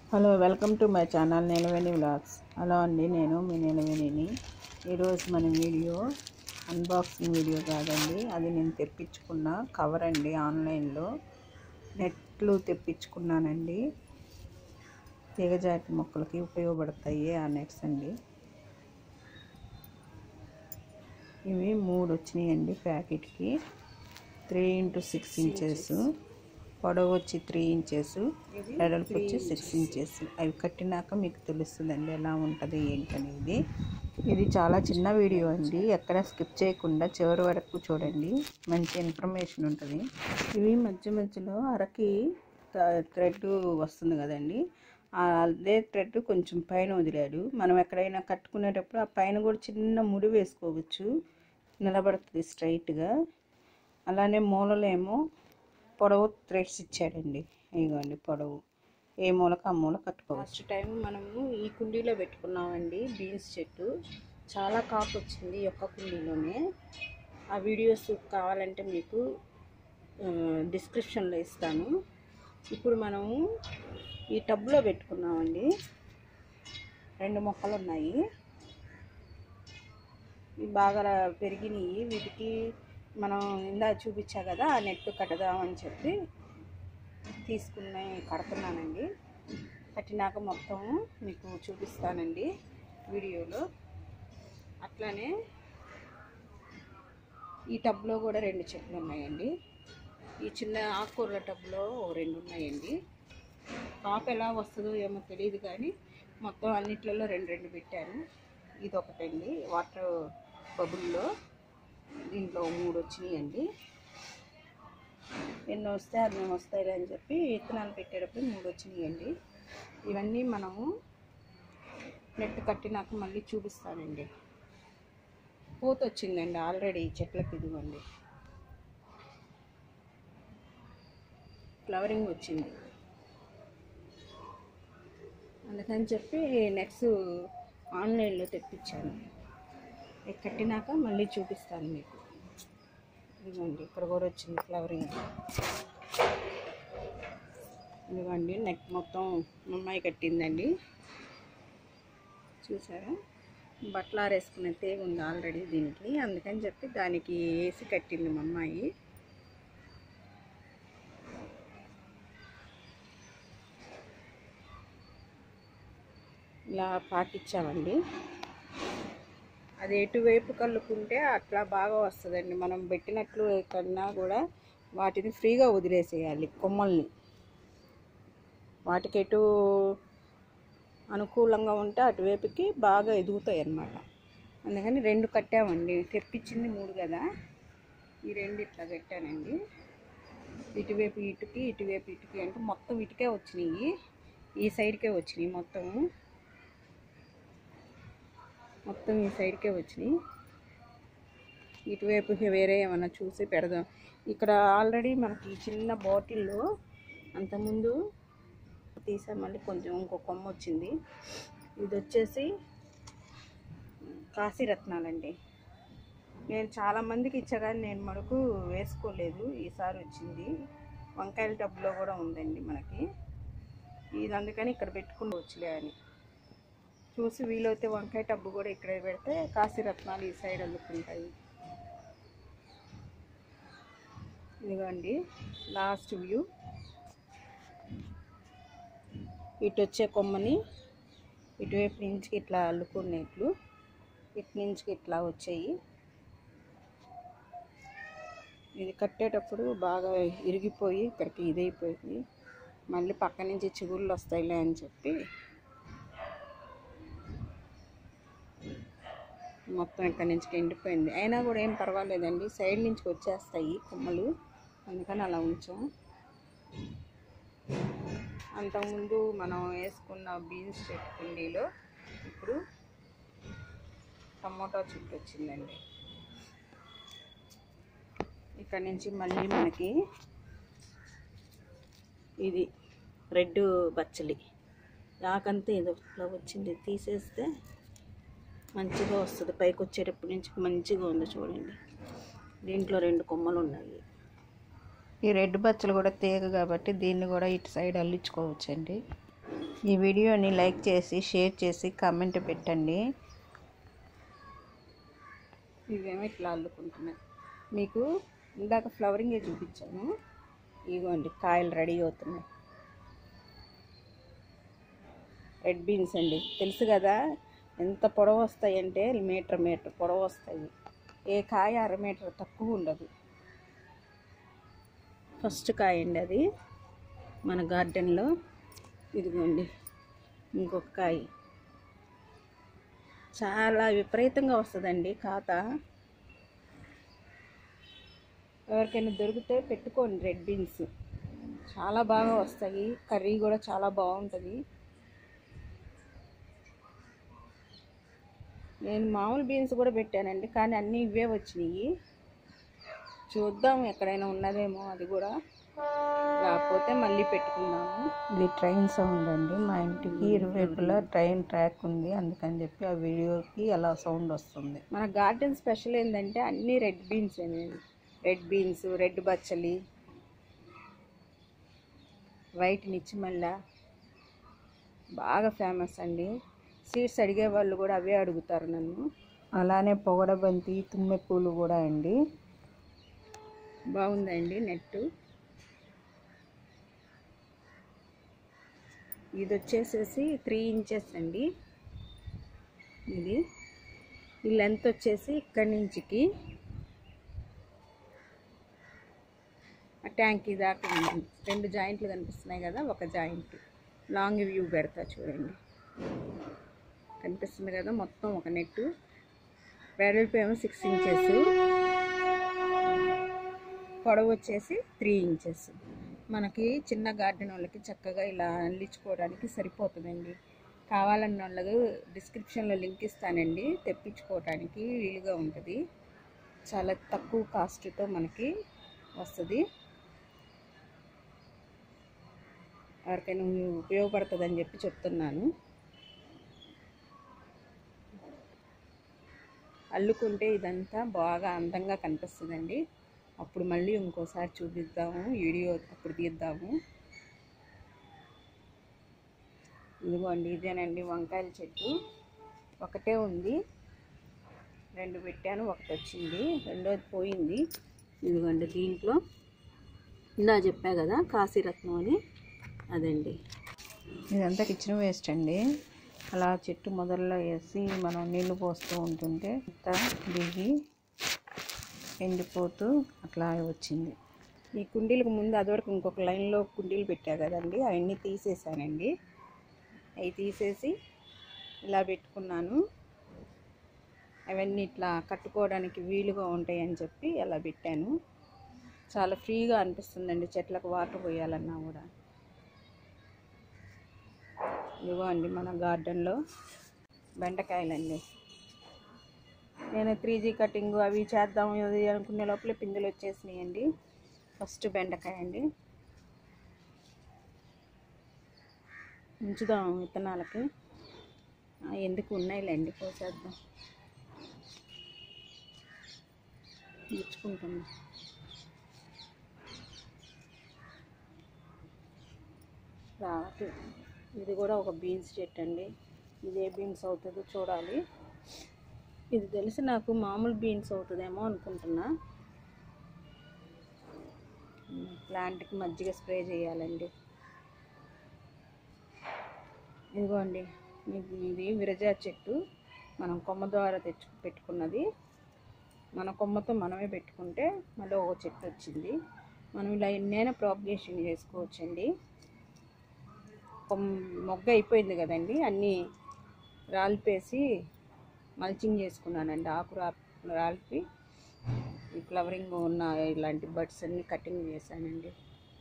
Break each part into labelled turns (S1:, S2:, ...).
S1: Hello welcome to my channel Neelaveni vlogs hello అండి నేను మీ నీలవేణిని ఈరోజు మన వీడియో అన్బాక్సింగ్ వీడియో కాదండి అది నేను తెప్పించుకున్న కవర్ అండి ఆన్లైన్లో నెట్లు తెప్పించుకున్నానండి తీగజాతి మొక్కలకి ఉపయోగపడతాయి ఆ నెట్స్ అండి ఇవి మూడు వచ్చినాయండి ప్యాకెట్కి త్రీ ఇంటూ సిక్స్ ఇంచెస్ పొడవు వచ్చి త్రీ ఇంచెస్ వెడల్పు వచ్చి సిక్స్ ఇంచెస్ అవి కట్టినాక మీకు తెలుస్తుందండి ఎలా ఉంటుంది ఏంటనేది ఇది చాలా చిన్న వీడియో అండి ఎక్కడ స్కిప్ చేయకుండా చివరి వరకు చూడండి మంచి ఇన్ఫర్మేషన్ ఉంటుంది ఇవి మధ్య మధ్యలో అరకి థ్రెడ్ వస్తుంది కదండి ఆ అదే థ్రెడ్ కొంచెం పైన వదిలాడు మనం ఎక్కడైనా కట్టుకునేటప్పుడు ఆ పైన కూడా చిన్న ముడి వేసుకోవచ్చు నిలబడుతుంది స్ట్రైట్గా అలానే మూలలేమో పొడవు థ్రెడ్స్ ఇచ్చాడండి ఇదిగోండి పొడవు ఏ మూలకు ఆ మూల కట్టుకోవచ్చు ఫస్ట్ టైం మనము ఈ కుండీలో పెట్టుకున్నామండి బీన్స్ చెట్టు చాలా కాపు వచ్చింది ఈ ఒక్క కుండీలోనే ఆ వీడియోస్ కావాలంటే మీకు డిస్క్రిప్షన్లో ఇస్తాను ఇప్పుడు మనము ఈ టబ్లో పెట్టుకున్నామండి రెండు మొక్కలు ఉన్నాయి ఇవి బాగా పెరిగినాయి వీటికి మనం ఇందా చూపించా కదా ఆ నెట్ కట్టదామని చెప్పి తీసుకుని కడుతున్నానండి కట్టినాక మొత్తం మీకు చూపిస్తానండి వీడియోలో అట్లానే ఈ టబ్లో కూడా రెండు చెట్లు ఉన్నాయండి ఈ చిన్న ఆకుకూరల టబ్లో రెండు ఉన్నాయండి కాపు ఎలా వస్తుందో ఏమో తెలియదు కానీ మొత్తం అన్నిట్లలో రెండు రెండు పెట్టాను ఇది ఒకటండి వాటర్ బబుల్లో దీంట్లో మూడు వచ్చినాయండి ఎన్ని వస్తే అన్ని వస్తాయి అని చెప్పి విత్తనాలు పెట్టేటప్పుడు మూడు వచ్చినాయండి ఇవన్నీ మనము నెట్ కట్టినాక మళ్ళీ చూపిస్తానండి పూత వచ్చిందండి ఆల్రెడీ చెట్లకి ఇదిగోండి ఫ్లవరింగ్ వచ్చింది అందుకని చెప్పి నెక్స్ట్ ఆన్లైన్లో తెప్పించాను ఇది కట్టినాక మళ్ళీ చూపిస్తాను మీకు ఇదిగోండి ఇక్కడ కూడా వచ్చింది ఫ్లవరింగ్ ఇదిగోండి నెక్ మొత్తం మమ్మాయి కట్టిందండి చూసారా బట్టలు ఆరేసుకునే తేగ ఉంది ఆల్రెడీ దీనికి అందుకని చెప్పి దానికి వేసి కట్టింది మా అమ్మాయి ఇలా పాటించామండి అది ఎటువైపు కలుపుకుంటే అట్లా బాగా వస్తుందండి మనం పెట్టినట్లు కన్నా కూడా వాటిని ఫ్రీగా వదిలేసేయాలి కొమ్మల్ని వాటికి ఎటు అనుకూలంగా ఉంటే అటువైపుకి బాగా ఎదుగుతాయి అన్నమాట అందుకని రెండు కట్టామండి తెప్పించింది మూడు కదా ఈ రెండు ఇట్లా పెట్టానండి ఇటువైపు ఇటుకి ఇటువైపు ఇటుకి అంటే మొత్తం ఇటుకే వచ్చినాయి ఈ సైడ్కే వచ్చినాయి మొత్తము మొత్తం ఈ సైడ్కే వచ్చినాయి ఇటువైపు వేరే ఏమన్నా చూసి పెడదాం ఇక్కడ ఆల్రెడీ మనకి చిన్న బాటిల్లో అంతకుముందు తీసా మళ్ళీ కొంచెం ఇంకో కొమ్మ వచ్చింది ఇది వచ్చేసి కాశీరత్నాలండి నేను చాలామందికి ఇచ్చా కానీ నేను మటుకు వేసుకోలేదు ఈసారి వచ్చింది వంకాయల టబ్లో కూడా ఉందండి మనకి ఇది అందుకని ఇక్కడ పెట్టుకుని వచ్చలే అని చూసి వీలైతే వంకాయ టబ్బు కూడా ఇక్కడ పెడితే కాశీరత్నాలు ఈ సైడ్ అల్లుకుంటాయి ఇదిగోండి లాస్ట్ వ్యూ ఇటు వచ్చే కొమ్మని ఇటువైపు నుంచి ఇట్లా అల్లుకునేట్లు ఇటు నుంచి ఇట్లా వచ్చాయి ఇది కట్టేటప్పుడు బాగా ఇరిగిపోయి ఇక్కడికి ఇదైపోయింది మళ్ళీ పక్క నుంచి చిగుళ్ళు వస్తాయిలే అని చెప్పి మొత్తం ఇక్కడ నుంచి ఎండిపోయింది అయినా కూడా ఏం పర్వాలేదండి సైడ్ నుంచి వచ్చేస్తాయి కొమ్మలు అందుకని అలా ఉంచాం అంతకుముందు మనం వేసుకున్న బీన్స్ చెట్టు కుండీలో ఇప్పుడు టమోటా చెట్టు వచ్చిందండి ఇక్కడ నుంచి మళ్ళీ మనకి ఇది రెడ్ బచ్చలి ఆకంతా ఏదో ఇట్లా వచ్చింది తీసేస్తే మంచిగా వస్తుంది పైకి వచ్చేటప్పటి నుంచి మంచిగా ఉంది చూడండి దీంట్లో రెండు కొమ్మలు ఉన్నాయి ఈ రెడ్ బచ్చలు కూడా తీగ కాబట్టి దీన్ని కూడా ఇటు సైడ్ అల్లించుకోవచ్చండి ఈ వీడియోని లైక్ చేసి షేర్ చేసి కామెంట్ పెట్టండి
S2: ఇవేమో ఇట్లా అల్లుకుంటున్నాయి మీకు ఇందాక ఫ్లవరింగే చూపించాను ఇగోండి కాయలు రెడీ అవుతున్నాయి రెడ్ బీన్స్ అండి తెలుసు కదా ఎంత పొడవు వస్తాయి అంటే మీటర్ మీటర్ పొడవు వస్తాయి ఏ కాయ అర మీటర్ తక్కువ ఉండదు ఫస్ట్ కాయ అండి అది మన గార్డెన్లో ఇదిగోండి ఇంకొక కాయ చాలా విపరీతంగా వస్తుందండి ఖాతా ఎవరికైనా దొరికితే పెట్టుకోండి రెడ్ బీన్స్ చాలా బాగా వస్తాయి కర్రీ కూడా చాలా బాగుంటుంది నేను మామూలు బీన్స్ కూడా పెట్టానండి కానీ అన్నీ ఇవే వచ్చినాయి చూద్దాం ఎక్కడైనా ఉన్నదేమో అది కూడా లేకపోతే మళ్ళీ పెట్టుకుందాము
S1: ఇది ట్రైన్ సౌండ్ అండి మా ఇంటికి ఇరువైపులా ట్రైన్ ట్రాక్ ఉంది అందుకని చెప్పి ఆ వీడియోకి అలా సౌండ్ వస్తుంది
S2: మన గార్డెన్ స్పెషల్ ఏంటంటే అన్నీ రెడ్ బీన్స్ అనేది రెడ్ బీన్స్ రెడ్ బచ్చలి వైట్ నిచ్చిమల్ల బాగా ఫేమస్ అండి సీడ్స్ అడిగే వాళ్ళు కూడా అవే అడుగుతారు నన్ను
S1: అలానే పొగడబంతి తుమ్మె పూలు కూడా అండి
S2: బాగుందండి నెట్ ఇది వచ్చేసేసి త్రీ ఇంచెస్ అండి ఇది ఈ లెంత్ వచ్చేసి ఇక్కడి నుంచికి ఆ ట్యాంక్ దాకా ఉంది రెండు జాయింట్లు కనిపిస్తున్నాయి కదా ఒక జాయింట్ లాంగ్ వ్యూ పెడతా చూడండి కనిపిస్తుంది కదా మొత్తం ఒక నెట్టు వెడల్పు ఏమో సిక్స్ ఇంచెస్ పొడవు వచ్చేసి త్రీ ఇంచెస్ మనకి చిన్న గార్డెన్ వాళ్ళకి చక్కగా ఇలా అల్లించుకోవడానికి సరిపోతుందండి కావాలన్న వాళ్ళకు డిస్క్రిప్షన్లో లింక్ ఇస్తానండి తెప్పించుకోవడానికి వీలుగా ఉంటుంది చాలా తక్కువ కాస్ట్తో మనకి వస్తుంది ఎవరికైనా ఉపయోగపడుతుందని చెప్పి చెప్తున్నాను అల్లుకుంటే ఇదంతా బాగా అందంగా కనిపిస్తుందండి అప్పుడు మళ్ళీ ఇంకోసారి చూపిద్దాము వీడియో అప్పుడు తీద్దాము ఇదిగోండి ఇదేనండి వంకాయల చెట్టు ఒకటే ఉంది రెండు పెట్టాను ఒకటి వచ్చింది రెండోది పోయింది ఇదిగోండి దీంట్లో ఇందా చెప్పా కదా కాశీరత్నం అని అదండి
S1: ఇదంతా కిచెన్ వేస్ట్ అండి అలా చెట్టు మొదల్లో వేసి మనం నీళ్లు పోస్తూ ఉంటుంటే అంతా దిగి ఎండిపోతూ అట్లా వచ్చింది
S2: ఈ కుండీలకు ముందు అదొరకు ఇంకొక లైన్లో కుండీలు పెట్టా కదండి అవన్నీ తీసేసానండి అవి తీసేసి ఇలా పెట్టుకున్నాను అవన్నీ ఇట్లా కట్టుకోవడానికి వీలుగా ఉంటాయి అని చెప్పి అలా పెట్టాను చాలా ఫ్రీగా అనిపిస్తుందండి చెట్లకు వాటర్ పోయాలన్నా కూడా ఇదిగో అండి మన గార్డెన్లో బెండకాయలండి నేను త్రీ జీ కటింగ్ అవి చేద్దాం ఇది అనుకునే లోపల పిందులు వచ్చేసినాయండి ఫస్ట్ బెండకాయ అండి ఉంచుదాం విత్తనాలకి ఆ, ఎందుకు ఉన్నాయిలేండి కోసేద్దాం గుచ్చుకుంటున్నా రావట్లేదు ఇది కూడా ఒక బీన్స్ చెట్టు అండి ఇది ఏ బీన్స్ అవుతుందో చూడాలి ఇది తెలిసి నాకు మామూలు బీన్స్ అవుతుందేమో అనుకుంటున్నా ప్లాంట్కి మజ్జిగ స్ప్రే చేయాలండి ఇదిగోండి ఇది ఇది విరజా చెట్టు మనం కొమ్మ ద్వారా తెచ్చు పెట్టుకున్నది మన కొమ్మతో మనమే పెట్టుకుంటే మళ్ళీ ఒక చెట్టు వచ్చింది మనం ఇలా ఎన్నైనా ప్రాపగేషన్ చేసుకోవచ్చండి కొమ్మ మొగ్గ అయిపోయింది కదండి అన్నీ రాలిపేసి మల్చింగ్ చేసుకున్నానండి ఆకు రా రాలిపి ఈ ఫ్లవరింగ్ ఉన్న ఇలాంటి బడ్స్ అన్ని కటింగ్ చేశానండి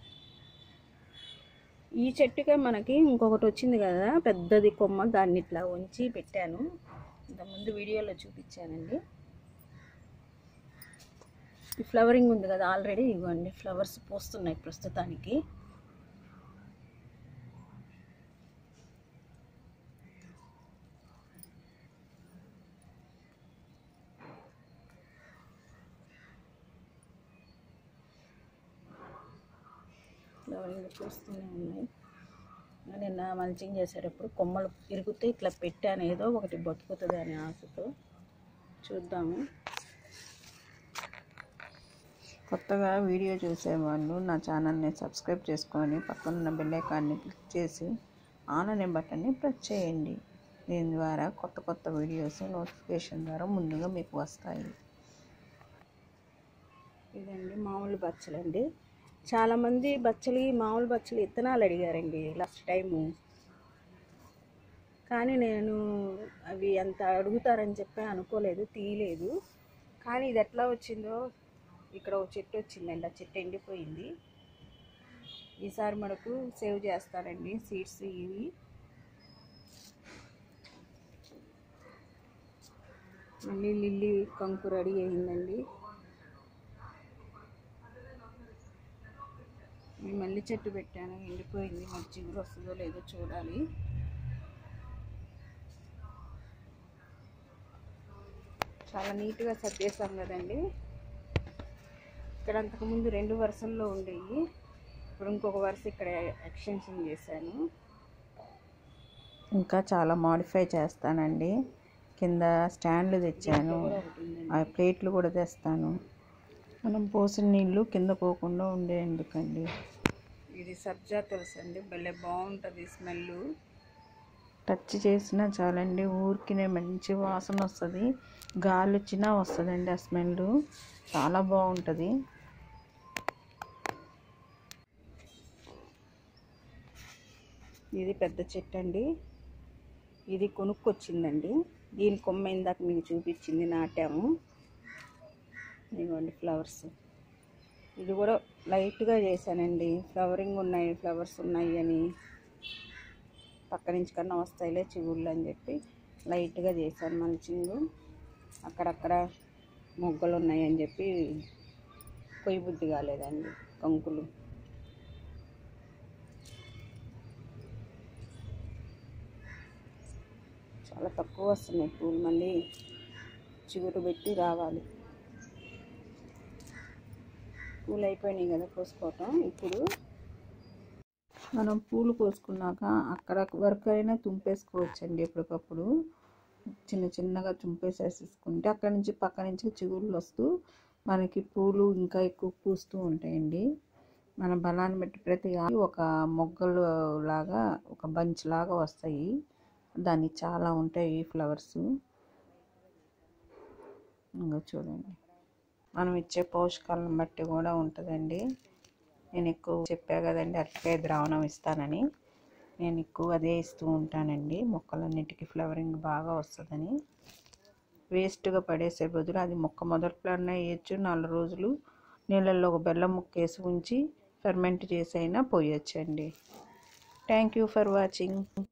S2: ఈ చెట్టుకే మనకి ఇంకొకటి వచ్చింది కదా పెద్దది కొమ్మ దాన్ని ఇట్లా ఉంచి పెట్టాను ఇంతకుముందు వీడియోలో చూపించానండి ఈ ఫ్లవరింగ్ ఉంది కదా ఆల్రెడీ ఇవ్వండి ఫ్లవర్స్ పోస్తున్నాయి ప్రస్తుతానికి ఫ్లవరింగ్ చూస్తూనే ఉన్నాయి నిన్న మల్చింగ్ చేసేటప్పుడు కొమ్మలు ఇరిగితే ఇట్లా పెట్టాను ఏదో ఒకటి బతుకుతుంది అనే ఆశతో చూద్దాము
S1: కొత్తగా వీడియో చూసేవాళ్ళు నా ఛానల్ని సబ్స్క్రైబ్ చేసుకొని పక్కనున్న బెల్ ఐకాన్ని క్లిక్ చేసి ఆన్ అనే బటన్ని ప్రెస్ చేయండి దీని ద్వారా కొత్త కొత్త వీడియోస్ నోటిఫికేషన్ ద్వారా ముందుగా మీకు వస్తాయి
S2: ఇదండి మామూలు బచ్చలండి చాలామంది బచ్చలి మామూలు బచ్చలి ఇత్తనాలు అడిగారండి లాస్ట్ టైము కానీ నేను అవి అంత అడుగుతారని చెప్పి అనుకోలేదు తీయలేదు కానీ ఇది ఎట్లా వచ్చిందో ఇక్కడ ఒక చెట్టు వచ్చిందండి ఆ చెట్టు ఎండిపోయింది ఈసారి మనకు సేవ్ చేస్తానండి సీడ్స్ ఇవి మళ్ళీ లిల్లీ కంకు రెడీ అయిందండి ఈ మల్లి చెట్టు పెట్టాను ఎండిపోయింది మరి చిగురు వస్తుందో లేదో చూడాలి చాలా నీట్గా సర్దేశాం కదండి ఇక్కడ అంతకుముందు రెండు వరుసల్లో ఉండేవి ఇప్పుడు ఇంకొక వరుస ఇక్కడ ఎక్స్టెన్షన్ చేశాను
S1: ఇంకా చాలా మాడిఫై చేస్తానండి కింద స్టాండ్లు తెచ్చాను
S2: కూడా ఒకటి ఉందండి.
S1: ఆ ప్లేట్లు కూడా తెస్తాను మనం పోసిన నీళ్ళు కింద పోకుండా ఉండేందుకండి
S2: ఇది సబ్జా తులసి అండి భలే బాగుంటుంది స్మెల్
S1: టచ్ చేసినా చాలండి ఊరికినే మంచి వాసన వస్తుంది గాలి వచ్చినా వస్తుందండి ఆ స్మెల్ చాలా బాగుంటుంది
S2: ఇది పెద్ద చెట్టు అండి ఇది కొనుక్కొచ్చిందండి దీని కొమ్మ ఇందాక మీకు చూపించింది నాటాము ఇదిగోండి ఫ్లవర్స్ ఇది కూడా లైట్గా చేశానండి ఫ్లవరింగ్ ఉన్నాయి ఫ్లవర్స్ ఉన్నాయి అని పక్క నుంచి కన్నా వస్తాయిలే చిగుళ్ళు అని చెప్పి లైట్గా చేశాను మల్చింగ్ అక్కడక్కడ మొగ్గలు ఉన్నాయని చెప్పి పొయ్యి బుద్ధి కాలేదండి కంకులు చాలా తక్కువ వస్తున్నాయి పూలు మళ్ళీ చిగురు పెట్టి రావాలి పూలు అయిపోయినాయి కదా కోసుకోవటం ఇప్పుడు
S1: మనం పూలు కోసుకున్నాక అక్కడ వరకు అయినా తుంపేసుకోవచ్చండి ఎప్పటికప్పుడు చిన్న చిన్నగా తుంపేసేసుకుంటే అక్కడి నుంచి పక్క నుంచి చిగుళ్ళు వస్తూ మనకి పూలు ఇంకా ఎక్కువ పూస్తూ ఉంటాయండి మన బలాన్ని బట్టి ప్రతి ఆకు ఒక మొగ్గలు లాగా ఒక బంచ్ లాగా వస్తాయి దానికి చాలా ఉంటాయి ఫ్లవర్స్ ఇంకా చూడండి మనం ఇచ్చే పోషకాలను బట్టి కూడా ఉంటుందండి నేను ఎక్కువ చెప్పా కదండి అరటికాయ ద్రావణం ఇస్తానని నేను ఎక్కువ అదే ఇస్తూ ఉంటానండి మొక్కలన్నిటికీ ఫ్లవరింగ్ బాగా వస్తుందని వేస్ట్గా పడేసే బదులు అది మొక్క మొదట్లోనే వేయచ్చు నాలుగు రోజులు నీళ్ళల్లో ఒక బెల్లం ముక్క వేసి ఉంచి ఫెర్మెంట్ చేసి అయినా పోయొచ్చండి థ్యాంక్ యూ ఫర్ వాచింగ్